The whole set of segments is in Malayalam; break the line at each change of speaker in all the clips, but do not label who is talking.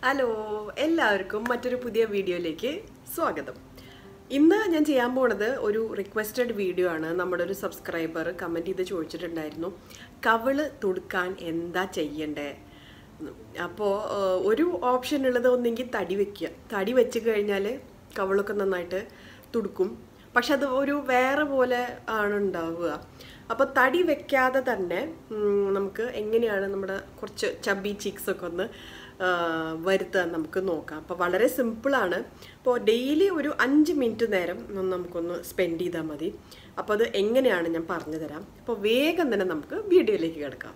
ഹലോ എല്ലാവർക്കും മറ്റൊരു പുതിയ വീഡിയോയിലേക്ക് സ്വാഗതം ഇന്ന് ഞാൻ ചെയ്യാൻ പോണത് ഒരു റിക്വസ്റ്റഡ് വീഡിയോ ആണ് നമ്മുടെ ഒരു സബ്സ്ക്രൈബർ കമൻറ്റ് ചെയ്ത് ചോദിച്ചിട്ടുണ്ടായിരുന്നു കവിള് തുടുക്കാൻ എന്താ ചെയ്യണ്ടേ അപ്പോൾ ഒരു ഓപ്ഷൻ ഉള്ളത് ഒന്നെങ്കിൽ തടി വെക്കുക തടി വെച്ച് കഴിഞ്ഞാൽ കവിളൊക്കെ നന്നായിട്ട് തുടുക്കും പക്ഷെ അത് ഒരു വേറെ പോലെ ആണ് ഉണ്ടാവുക അപ്പോൾ തടി വെക്കാതെ തന്നെ ഉം, നമുക്ക് എങ്ങനെയാണ് നമ്മുടെ കുറച്ച് ചബി ചീക്സ് ഒക്കെ ഒന്ന് ആ, വരുത്താൻ നമുക്ക് നോക്കാം അപ്പോൾ വളരെ സിമ്പിളാണ് അപ്പോൾ ഡെയിലി ഒരു അഞ്ച് മിനിറ്റ് നേരം ഒന്ന് നമുക്കൊന്ന് സ്പെൻഡ് ചെയ്താൽ മതി അപ്പോൾ അത് എങ്ങനെയാണ് ഞാൻ പറഞ്ഞു തരാം അപ്പോൾ വേഗം തന്നെ നമുക്ക് വീഡിയോയിലേക്ക് കിടക്കാം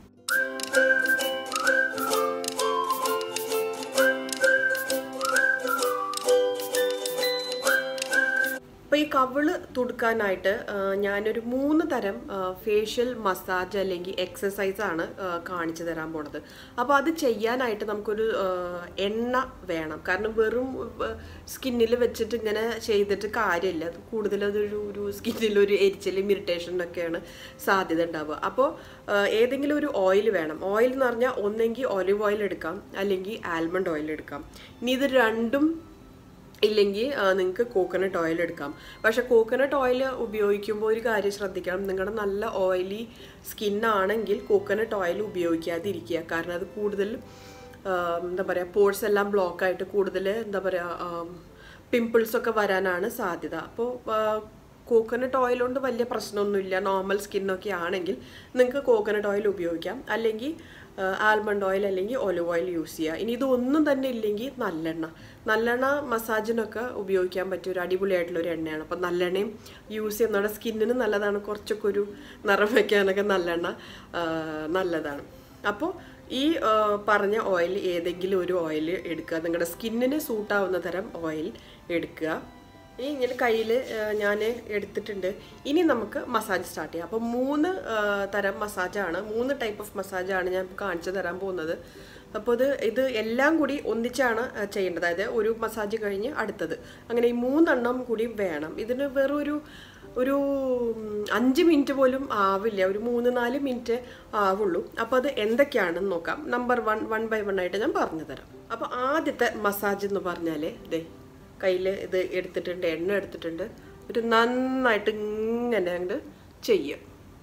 അപ്പോൾ ഈ കവിള് തുടുക്കാനായിട്ട് ആ, ഞാനൊരു മൂന്ന് തരം ഫേഷ്യൽ മസാജ് അല്ലെങ്കിൽ എക്സസൈസ് ആണ് ആ, കാണിച്ചു തരാൻ പോണത് അപ്പോൾ അത് ചെയ്യാനായിട്ട് നമുക്കൊരു ആ, എണ്ണ വേണം കാരണം വെറും സ്കിന്നിൽ വെച്ചിട്ട് ഇങ്ങനെ ചെയ്തിട്ട് കാര്യമില്ല അത് കൂടുതൽ അതൊരു ഒരു സ്കിന്നിൽ ഒരു എരിച്ചിലും ഇറിറ്റേഷനൊക്കെയാണ് സാധ്യത ഉണ്ടാവുക അപ്പോൾ ഏതെങ്കിലും ഒരു ഓയിൽ വേണം ഓയിൽ എന്ന് പറഞ്ഞാൽ ഒന്നെങ്കിൽ ഒലിവ് ഓയിൽ എടുക്കാം അല്ലെങ്കിൽ ആൽമണ്ട് ഓയിൽ എടുക്കാം ഇനി ഇത് രണ്ടും ഇല്ലെങ്കിൽ നിങ്ങൾക്ക് കോക്കനട്ട് ഓയിൽ എടുക്കാം പക്ഷെ കോക്കനട്ട് ഓയിൽ ഉപയോഗിക്കുമ്പോൾ ഒരു കാര്യം ശ്രദ്ധിക്കണം നിങ്ങളുടെ നല്ല ഓയിലി സ്കിന്നാണെങ്കിൽ കോക്കനട്ട് ഓയിൽ ഉപയോഗിക്കാതിരിക്കുക കാരണം അത് കൂടുതൽ ആ, എന്താ പറയുക പോർട്സ് എല്ലാം ബ്ലോക്ക് ആയിട്ട് കൂടുതൽ എന്താ പറയുക പിമ്പിൾസ് ഒക്കെ വരാനാണ് സാധ്യത അപ്പോൾ കോക്കനട്ട് ഓയിൽ കൊണ്ട് വലിയ പ്രശ്നമൊന്നുമില്ല നോർമൽ സ്കിന്നൊക്കെ ആണെങ്കിൽ നിങ്ങൾക്ക് കോക്കനട്ട് ഓയിൽ ഉപയോഗിക്കാം അല്ലെങ്കിൽ ആൽമണ്ട് ഓയിൽ അല്ലെങ്കിൽ ഒലിവ് ഓയിൽ യൂസ് ചെയ്യുക ഇനി ഇതൊന്നും തന്നെ ഇല്ലെങ്കിൽ നല്ലെണ്ണ നല്ലെണ്ണ മസാജിനൊക്കെ ഉപയോഗിക്കാൻ പറ്റിയ ഒരു അടിപൊളിയായിട്ടുള്ള ഒരു എണ്ണയാണ് അപ്പോൾ നല്ലെണ്ണയും യൂസ് ചെയ്യുന്ന നമ്മുടെ സ്കിന്നിന് നല്ലതാണ് കുറച്ചൊക്കെ ഒരു നിറം വയ്ക്കാനൊക്കെ നല്ലെണ്ണ ആ, നല്ലതാണ് അപ്പോൾ ഈ ആ, പറഞ്ഞ ഓയിൽ ഏതെങ്കിലും ഒരു ഓയിൽ എടുക്കുക നിങ്ങളുടെ സ്കിന്നിന് സൂട്ടാവുന്ന തരം ഓയിൽ എടുക്കുക ഇനി ഇങ്ങനെ കയ്യിൽ ഞാൻ എടുത്തിട്ടുണ്ട് ഇനി നമുക്ക് മസാജ് സ്റ്റാർട്ട് ചെയ്യാം അപ്പോൾ മൂന്ന് ആ, തരം മസാജാണ് മൂന്ന് ടൈപ്പ് ഓഫ് മസാജാണ് ഞാൻ ഇപ്പോൾ കാണിച്ചു തരാൻ പോകുന്നത് അപ്പോൾ ഇത് ഇത് എല്ലാം കൂടി ഒന്നിച്ചാണ് ആ, ചെയ്യേണ്ടത് അതായത് ഒരു മസാജ് കഴിഞ്ഞ് അടുത്തത് അങ്ങനെ ഈ മൂന്നെണ്ണം കൂടി വേണം ഇതിന് വെറും ഒരു ഒരു ഉം, അഞ്ച് മിനിറ്റ് പോലും ആവില്ല ഒരു മൂന്ന് നാല് മിനിറ്റ് ആവുള്ളൂ അപ്പോൾ അത് എന്തൊക്കെയാണെന്ന് നോക്കാം number one one by one ആയിട്ട് ഞാൻ പറഞ്ഞു തരാം അപ്പോൾ ആദ്യത്തെ മസാജ് എന്ന് പറഞ്ഞാൽ ദേ കയ്യിൽ ഇത് എടുത്തിട്ടുണ്ട് എണ്ണ എടുത്തിട്ടുണ്ട് ഒരു നന്നായിട്ട് ഇങ്ങനെ അങ്ങോട്ട് ചെയ്യുക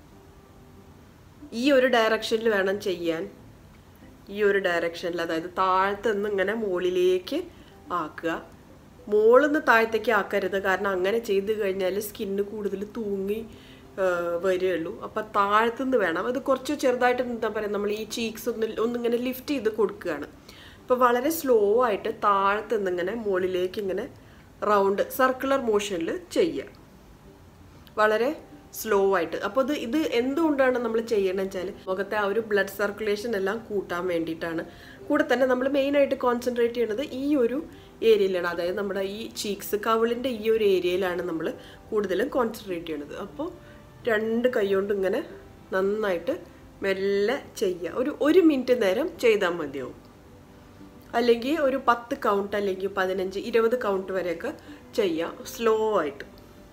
ഈ ഒരു ഡയറക്ഷനിൽ വേണം ചെയ്യാൻ ഈ ഒരു ഡയറക്ഷനിൽ അതായത് താഴത്ത് നിന്ന് ഇങ്ങനെ മുകളിലേക്ക് ആക്കുക മുകളിൽ നിന്ന് താഴത്തേക്ക് ആക്കരുത് കാരണം അങ്ങനെ ചെയ്ത് കഴിഞ്ഞാൽ സ്കിന്ന് കൂടുതൽ തൂങ്ങി ആ, വരികയുള്ളൂ അപ്പം താഴത്തുനിന്ന് വേണം അത് കുറച്ച് ചെറുതായിട്ട് എന്താ പറയുക നമ്മൾ ഈ ചീക്സ് ഒന്ന് ഒന്നിങ്ങനെ ലിഫ്റ്റ് ചെയ്ത് കൊടുക്കുകയാണ് അപ്പോൾ വളരെ സ്ലോ ആയിട്ട് താഴത്ത് നിന്ന് ഇങ്ങനെ മുകളിലേക്ക് ഇങ്ങനെ റൗണ്ട് സർക്കുലർ മോഷനിൽ ചെയ്യുക വളരെ സ്ലോ ആയിട്ട് അപ്പോൾ ഇത് ഇത് എന്തുകൊണ്ടാണ് നമ്മൾ ചെയ്യണമെന്ന് വെച്ചാൽ മുഖത്തെ ആ ഒരു ബ്ലഡ് സർക്കുലേഷൻ എല്ലാം കൂട്ടാൻ വേണ്ടിയിട്ടാണ് കൂടെ തന്നെ നമ്മൾ മെയിനായിട്ട് കോൺസെൻട്രേറ്റ് ചെയ്യുന്നത് ഈ ഒരു ഏരിയയിലാണ് അതായത് നമ്മുടെ ഈ ചീക്സ് കവിളിൻ്റെ ഈ ഒരു ഏരിയയിലാണ് നമ്മൾ കൂടുതലും കോൺസെൻട്രേറ്റ് ചെയ്യണത് അപ്പോൾ രണ്ട് കൈ കൊണ്ട് ഇങ്ങനെ നന്നായിട്ട് മെല്ലെ ചെയ്യുക ഒരു ഒരു മിനിറ്റ് നേരം ചെയ്താൽ മതിയാവും അല്ലെങ്കിൽ ഒരു പത്ത് കൗണ്ട് അല്ലെങ്കിൽ പതിനഞ്ച് ഇരുപത് കൗണ്ട് വരെയൊക്കെ ചെയ്യാം സ്ലോ ആയിട്ട്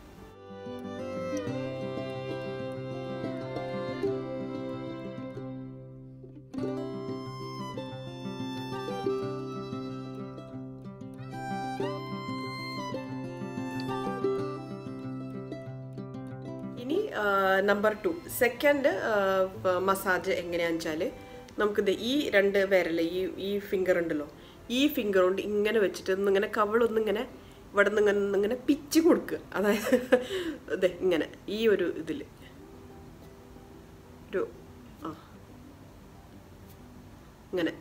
ഇനി നമ്പർ ടു സെക്കൻഡ് മസാജ് എങ്ങനെയാണെന്ന് വെച്ചാൽ നമുക്കിത് ഈ രണ്ട് വിരൽ ഈ ഈ ഫിംഗർ ഉണ്ടല്ലോ ഈ ഫിംഗർ കൊണ്ട് ഇങ്ങനെ വെച്ചിട്ട് ഒന്നിങ്ങനെ കവളൊന്നിങ്ങനെ ഇവിടെ നിന്ന് ഇങ്ങനെ ഇങ്ങനെ പിച്ച് കൊടുക്കുക അതായത് അതെ ഇങ്ങനെ ഈ ഒരു ഇതിൽ ഒരു ആ ഇങ്ങനെ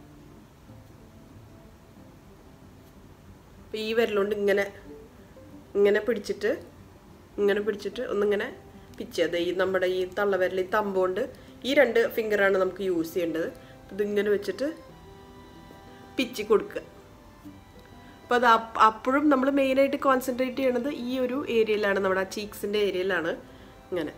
അപ്പം ഈ വിരലുകൊണ്ട് ഇങ്ങനെ ഇങ്ങനെ പിടിച്ചിട്ട് ഇങ്ങനെ പിടിച്ചിട്ട് ഒന്നിങ്ങനെ പിച്ച് അത് ഈ നമ്മുടെ ഈ തള്ളവിരൽ ഈ തമ്പുകൊണ്ട് ഈ രണ്ട് ഫിംഗറാണ് നമുക്ക് യൂസ് ചെയ്യേണ്ടത് ഇതിങ്ങനെ വെച്ചിട്ട് പിച്ച് കൊടുക്കുക അപ്പോൾ അത് അപ്പ- അപ്പോഴും നമ്മൾ മെയിനായിട്ട് കോൺസെൻട്രേറ്റ് ചെയ്യണത് ഈ ഒരു ഏരിയയിലാണ് നമ്മുടെ ആ ചീക്സിൻ്റെ ഏരിയയിലാണ് ഇങ്ങനെ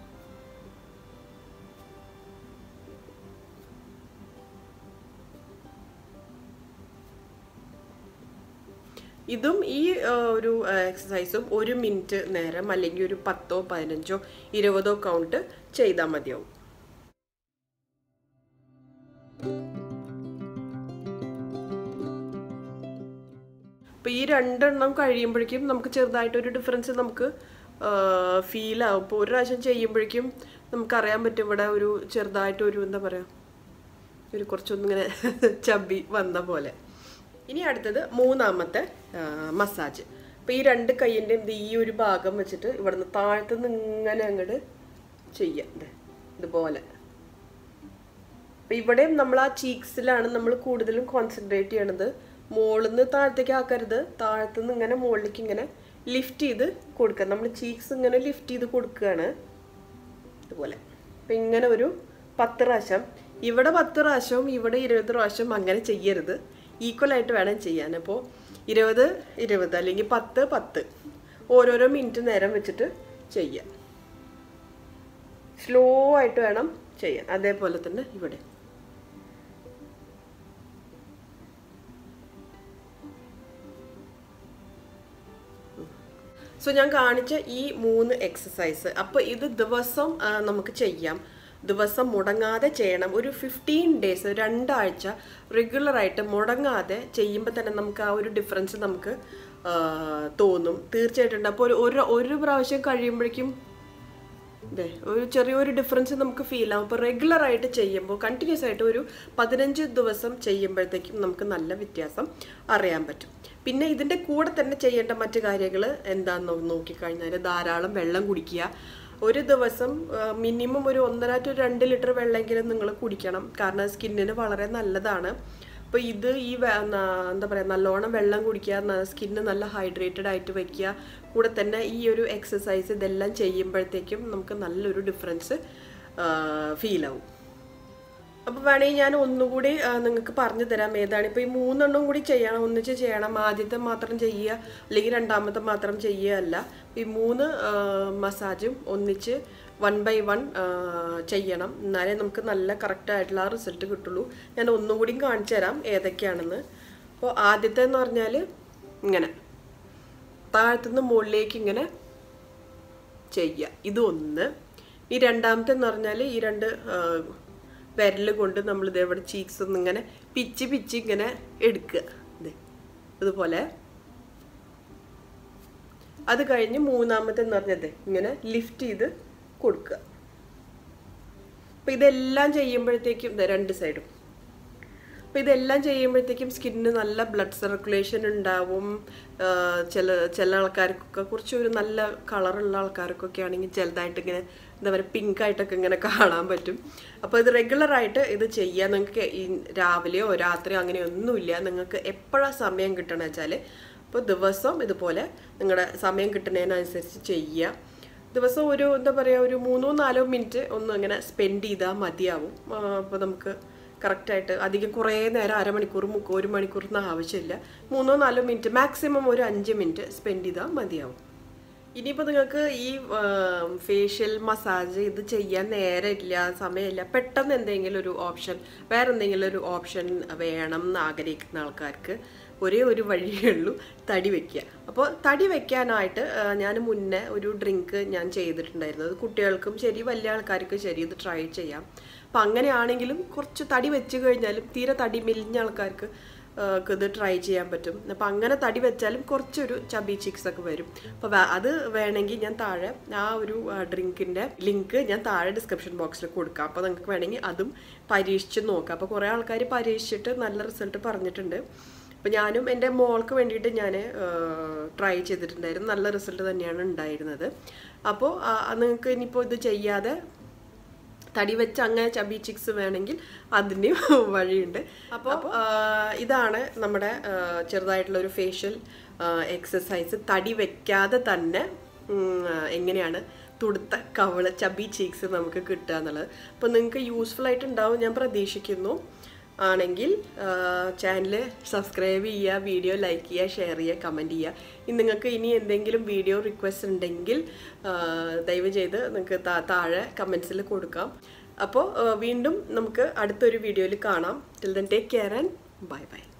ഇതും ഈ ആ, ഒരു എക്സസൈസും ഒരു മിനിറ്റ് നേരം അല്ലെങ്കിൽ ഒരു പത്തോ പതിനഞ്ചോ ഇരുപതോ കൗണ്ട് ചെയ്താൽ മതിയാവും അപ്പോൾ ഈ രണ്ടെണ്ണം കഴിയുമ്പോഴേക്കും നമുക്ക് ചെറുതായിട്ടൊരു ഡിഫറൻസ് നമുക്ക് ഫീൽ ആവും ഇപ്പോൾ ഒരു പ്രാവശ്യം ചെയ്യുമ്പോഴേക്കും നമുക്കറിയാൻ പറ്റും ഇവിടെ ഒരു ചെറുതായിട്ടൊരു എന്താ പറയുക ഒരു കുറച്ചൊന്നിങ്ങനെ ചബി വന്ന പോലെ ഇനി അടുത്തത് മൂന്നാമത്തെ മസാജ് അപ്പോൾ ഈ രണ്ട് കൈയിൻ്റെയും ഈ ഒരു ഭാഗം വെച്ചിട്ട് ഇവിടുന്ന് താഴത്തുനിന്ന് ഇങ്ങനെ അങ്ങോട്ട് ചെയ്യാം ദേ, ഇതുപോലെ അപ്പം ഇവിടെയും നമ്മൾ ആ ചീക്സിലാണ് നമ്മൾ കൂടുതലും കോൺസെൻട്രേറ്റ് ചെയ്യണത് മുകളിൽ നിന്ന് താഴത്തേക്ക് ആക്കരുത് താഴത്തുനിന്ന് ഇങ്ങനെ മുകളിലേക്ക് ഇങ്ങനെ ലിഫ്റ്റ് ചെയ്ത് കൊടുക്കുക നമ്മൾ ചീക്സ് ഇങ്ങനെ ലിഫ്റ്റ് ചെയ്ത് കൊടുക്കുകയാണ് ഇതുപോലെ അപ്പം ഇങ്ങനെ ഒരു പത്ത് പ്രാവശ്യം ഇവിടെ പത്ത് പ്രാവശ്യവും ഇവിടെ ഇരുപത് പ്രാവശ്യം അങ്ങനെ ചെയ്യരുത് ഈക്വൽ ആയിട്ട് വേണം ചെയ്യാൻ അപ്പോൾ ഇരുപത് ഇരുപത് അല്ലെങ്കിൽ പത്ത് പത്ത് ഓരോരോ മിനിറ്റ് നേരം വെച്ചിട്ട് ചെയ്യാം സ്ലോ ആയിട്ട് വേണം ചെയ്യാൻ അതേപോലെ തന്നെ ഇവിടെ സോ ഞാൻ കാണിച്ച ഈ മൂന്ന് എക്സസൈസ് അപ്പോൾ ഇത് ദിവസം ആ, നമുക്ക് ചെയ്യാം ദിവസം മുടങ്ങാതെ ചെയ്യണം ഒരു ഫിഫ്റ്റീൻ ഡേയ്സ് രണ്ടാഴ്ച റെഗുലറായിട്ട് മുടങ്ങാതെ ചെയ്യുമ്പോൾ തന്നെ നമുക്ക് ആ ഒരു ഡിഫറൻസ് നമുക്ക് ആ, തോന്നും തീർച്ചയായിട്ടും ഉണ്ട് അപ്പോൾ ഒരു ഒരു ഒരു പ്രാവശ്യം കഴിയുമ്പോഴേക്കും അതെ ഒരു ചെറിയൊരു ഡിഫറൻസ് നമുക്ക് ഫീൽ ആവും അപ്പോൾ റെഗുലർ ആയിട്ട് ചെയ്യുമ്പോൾ കണ്ടിന്യൂസ് ആയിട്ട് ഒരു പതിനഞ്ച് ദിവസം ചെയ്യുമ്പോഴത്തേക്കും നമുക്ക് നല്ല വ്യത്യാസം അറിയാൻ പറ്റും പിന്നെ ഇതിൻ്റെ കൂടെ തന്നെ ചെയ്യേണ്ട മറ്റു കാര്യങ്ങൾ എന്താണെന്ന് നോക്കിക്കഴിഞ്ഞാൽ ധാരാളം വെള്ളം കുടിക്കുക ഒരു ദിവസം മിനിമം ഒരു ഒന്നര ടു രണ്ട് ലിറ്റർ വെള്ളമെങ്കിലും നിങ്ങൾ കുടിക്കണം കാരണം സ്കിന്നിന് വളരെ നല്ലതാണ് അപ്പോൾ ഇത് ഈ വെ- ന- എന്താ പറയുക നല്ലോണം വെള്ളം കുടിക്കുക സ്കിന്ന് നല്ല ഹൈഡ്രേറ്റഡ് ആയിട്ട് വെക്കുക കൂടെ തന്നെ ഈ ഒരു എക്സസൈസ് ഇതെല്ലാം ചെയ്യുമ്പോഴത്തേക്കും നമുക്ക് നല്ലൊരു ഡിഫറൻസ് ഫീൽ ആവും അപ്പോൾ വേണമെങ്കിൽ ഞാൻ ഒന്നുകൂടി നിങ്ങൾക്ക് പറഞ്ഞു തരാം ഏതാണ് ഇപ്പോൾ ഈ മൂന്നെണ്ണം കൂടി ചെയ്യണം ഒന്നിച്ച് ചെയ്യണം ആദ്യത്തെ മാത്രം ചെയ്യുക അല്ലെങ്കിൽ രണ്ടാമത്തെ മാത്രം ചെയ്യുകയല്ല ഈ മൂന്ന് ആ, മസാജും ഒന്നിച്ച് വൺ ബൈ വൺ ചെയ്യണം എന്നാലേ നമുക്ക് നല്ല കറക്റ്റ് ആയിട്ടുള്ള ആ റിസൾട്ട് കിട്ടുള്ളൂ ഞാൻ ഒന്നുകൂടി കാണിച്ചു തരാം ഏതൊക്കെയാണെന്ന് അപ്പോൾ ആദ്യത്തെ എന്ന് പറഞ്ഞാൽ ഇങ്ങനെ താഴത്തുനിന്ന് മുകളിലേക്ക് ഇങ്ങനെ ചെയ്യുക ഇതൊന്ന് ഈ രണ്ടാമത്തെ എന്ന് പറഞ്ഞാൽ ഈ രണ്ട് വിരൽ കൊണ്ട് നമ്മൾ ഇതേവിടെ ചീക്സ് ഒന്ന് ഇങ്ങനെ പിച്ച് പിച്ച് ഇങ്ങനെ എടുക്കുക ദേ ഇതുപോലെ അത് കഴിഞ്ഞ് മൂന്നാമത്തെ എന്ന് പറഞ്ഞത് ഇങ്ങനെ ലിഫ്റ്റ് ചെയ്ത് കൊടുക്കുക അപ്പം ഇതെല്ലാം ചെയ്യുമ്പോഴത്തേക്കും ദേ രണ്ട് സൈഡും അപ്പം ഇതെല്ലാം ചെയ്യുമ്പോഴത്തേക്കും സ്കിന്നിന് നല്ല ബ്ലഡ് സർക്കുലേഷൻ ഉണ്ടാവും ആ, ചില ചില ആൾക്കാർക്കൊക്കെ കുറച്ച് ഒരു നല്ല കളറുള്ള ആൾക്കാർക്കൊക്കെ ആണെങ്കിൽ ചിലതായിട്ട് ഇങ്ങനെ എന്താ പറയുക പിങ്ക് ആയിട്ടൊക്കെ ഇങ്ങനെ കാണാൻ പറ്റും അപ്പോൾ ഇത് റെഗുലറായിട്ട് ഇത് ചെയ്യാൻ നിങ്ങൾക്ക് ഈ രാവിലെയോ രാത്രിയോ അങ്ങനെ ഒന്നുമില്ല നിങ്ങൾക്ക് എപ്പോഴാണ് സമയം കിട്ടണമെന്ന് വെച്ചാൽ അപ്പോൾ ദിവസം ഇതുപോലെ നിങ്ങളുടെ സമയം കിട്ടുന്നതിനനുസരിച്ച് ചെയ്യുക ദിവസം ഒരു എന്താ പറയുക ഒരു മൂന്നോ നാലോ മിനിറ്റ് ഒന്ന് ഇങ്ങനെ സ്പെൻഡ് ചെയ്താൽ മതിയാവും അപ്പോൾ നമുക്ക് കറക്റ്റായിട്ട് അധികം കുറേ നേരം അരമണിക്കൂർ മുക്കോ ഒരു മണിക്കൂറൊന്നും ആവശ്യമില്ല മൂന്നോ നാലോ മിനിറ്റ് മാക്സിമം ഒരു അഞ്ച് മിനിറ്റ് സ്പെൻഡ് ചെയ്താൽ മതിയാവും ഇനിയിപ്പോൾ നിങ്ങൾക്ക് ഈ ഫേഷ്യൽ മസാജ് ഇത് ചെയ്യാൻ നേരമില്ല സമയമില്ല പെട്ടെന്ന് എന്തെങ്കിലും ഒരു ഓപ്ഷൻ വേറെ എന്തെങ്കിലും ഒരു ഓപ്ഷൻ വേണം എന്ന് ആഗ്രഹിക്കുന്ന ആൾക്കാർക്ക് ഒരേ ഒരു വഴിയേ ഉള്ളൂ തടി വെക്കുക അപ്പോൾ തടി വെക്കാനായിട്ട് ഞാൻ മുന്നേ ഒരു ഡ്രിങ്ക് ഞാൻ ചെയ്തിട്ടുണ്ടായിരുന്നു അത് കുട്ടികൾക്കും ശരി വലിയ ആൾക്കാർക്കും ശരി ഇത് ട്രൈ ചെയ്യാം അപ്പം അങ്ങനെയാണെങ്കിലും കുറച്ച് തടി വെച്ച് കഴിഞ്ഞാലും തീരെ തടി മെലിഞ്ഞ ആൾക്കാർക്ക് ആ, ക്ക് ഇത് ട്രൈ ചെയ്യാൻ പറ്റും അപ്പം അങ്ങനെ തടി വെച്ചാലും കുറച്ചൊരു ചബി ചിക്സ് ഒക്കെ വരും അപ്പോൾ അത് വേണമെങ്കിൽ ഞാൻ താഴെ ആ ഒരു ഡ്രിങ്കിൻ്റെ ലിങ്ക് ഞാൻ താഴെ ഡിസ്ക്രിപ്ഷൻ ബോക്സിൽ കൊടുക്കാം അപ്പോൾ നിങ്ങൾക്ക് വേണമെങ്കിൽ അതും പരീക്ഷിച്ച് നോക്കാം അപ്പോൾ കുറേ ആൾക്കാർ പരീക്ഷിച്ചിട്ട് നല്ല റിസൾട്ട് പറഞ്ഞിട്ടുണ്ട് അപ്പോൾ ഞാനും എൻ്റെ മോൾക്ക് വേണ്ടിയിട്ട് ഞാൻ ട്രൈ ചെയ്തിട്ടുണ്ടായിരുന്നു നല്ല റിസൾട്ട് തന്നെയാണ് ഉണ്ടായിരുന്നത് അപ്പോൾ നിങ്ങൾക്ക് ഇനിയിപ്പോൾ ഇത് ചെയ്യാതെ തടി വെച്ച് അങ്ങനെ ചബി ചിക്സ് വേണമെങ്കിൽ അതിൻ്റെയും വഴിയുണ്ട് അപ്പോൾ ഇതാണ് നമ്മുടെ ആ, ചെറുതായിട്ടുള്ള ഒരു ഫേഷ്യൽ എക്സസൈസ് തടി വെക്കാതെ തന്നെ ഉം, ആ, എങ്ങനെയാണ് തുടുത്ത കവള് ചബി ചീക്സ് നമുക്ക് കിട്ടുക എന്നുള്ളത് അപ്പോൾ നിങ്ങൾക്ക് യൂസ്ഫുൾ ആയിട്ടുണ്ടാവും ഞാൻ പ്രതീക്ഷിക്കുന്നു ആണെങ്കിൽ ചാനൽ സബ്സ്ക്രൈബ് ചെയ്യുക വീഡിയോ ലൈക്ക് ചെയ്യുക ഷെയർ ചെയ്യുക കമൻറ്റ് ചെയ്യുക ഇനി നിങ്ങൾക്ക് ഇനി എന്തെങ്കിലും വീഡിയോ റിക്വസ്റ്റ് ഉണ്ടെങ്കിൽ ആ, ദയവ് ചെയ്ത് നിങ്ങൾക്ക് താ- താഴെ കമൻസിൽ കൊടുക്കാം അപ്പോൾ വീണ്ടും നമുക്ക് അടുത്തൊരു വീഡിയോയിൽ കാണാം till then take care and bye by